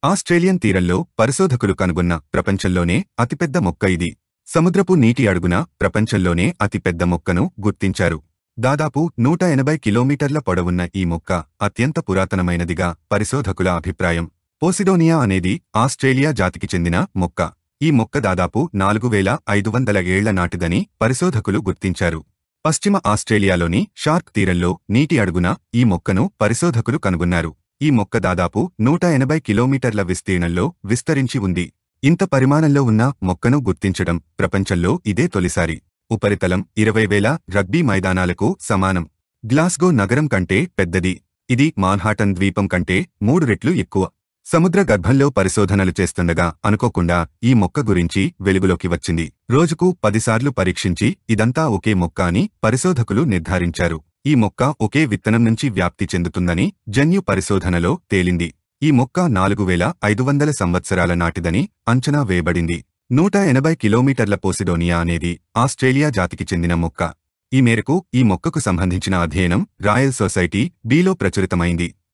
Australian తీరంలో పరిశోధకులు కనుగొన్న ప్రపంచంలోనే అతిపెద్ద మొక్క ఇది సముద్రపు నీటి అడుగున ప్రపంచంలోనే అతిపెద్ద మొక్కను గుర్తించారు దాదాపు నూట ఎనభై కిలోమీటర్ల పొడవున్న ఈ మొక్క అత్యంత పురాతనమైనదిగా పరిశోధకుల అభిప్రాయం పోసిడోనియా అనేది ఆస్ట్రేలియా జాతికి చెందిన మొక్క ఈ మొక్క దాదాపు నాలుగు వేల ఐదు వందల ఏళ్ల నాటిదని పరిశోధకులు గుర్తించారు పశ్చిమ ఆస్ట్రేలియాలోని షార్క్ తీరంలో నీటి అడుగున ఈ మొక్కను పరిశోధకులు కనుగొన్నారు ఈ మొక్క దాదాపు నూట ఎనభై కిలోమీటర్ల విస్తీర్ణంలో విస్తరించి ఉంది ఇంత పరిమాణంలో ఉన్న మొక్కను గుర్తించడం ప్రపంచంలో ఇదే తొలిసారి ఉపరితలం ఇరవై వేల రగ్బీ మైదానాలకు సమానం గ్లాస్గో నగరం కంటే పెద్దది ఇది మాన్హాటన్ ద్వీపం కంటే మూడు రెట్లు ఎక్కువ సముద్ర గర్భంలో పరిశోధనలు చేస్తుండగా అనుకోకుండా ఈ మొక్క గురించి వెలుగులోకి వచ్చింది రోజుకు పదిసార్లు పరీక్షించి ఇదంతా ఒకే మొక్క అని పరిశోధకులు నిర్ధారించారు ఈ మొక్క ఒకే విత్తనం నుంచి వ్యాప్తి చెందుతుందని జన్యు పరిశోధనలో తేలింది ఈ మొక్క నాలుగు వేల ఐదు వందల సంవత్సరాల నాటిదని అంచనా వేయబడింది నూట ఎనభై కిలోమీటర్ల పోసిడోనియా అనేది ఆస్ట్రేలియా జాతికి చెందిన మొక్క ఈ మేరకు ఈ మొక్కకు సంబంధించిన అధ్యయనం రాయల్ సొసైటీ బీలో ప్రచురితమైంది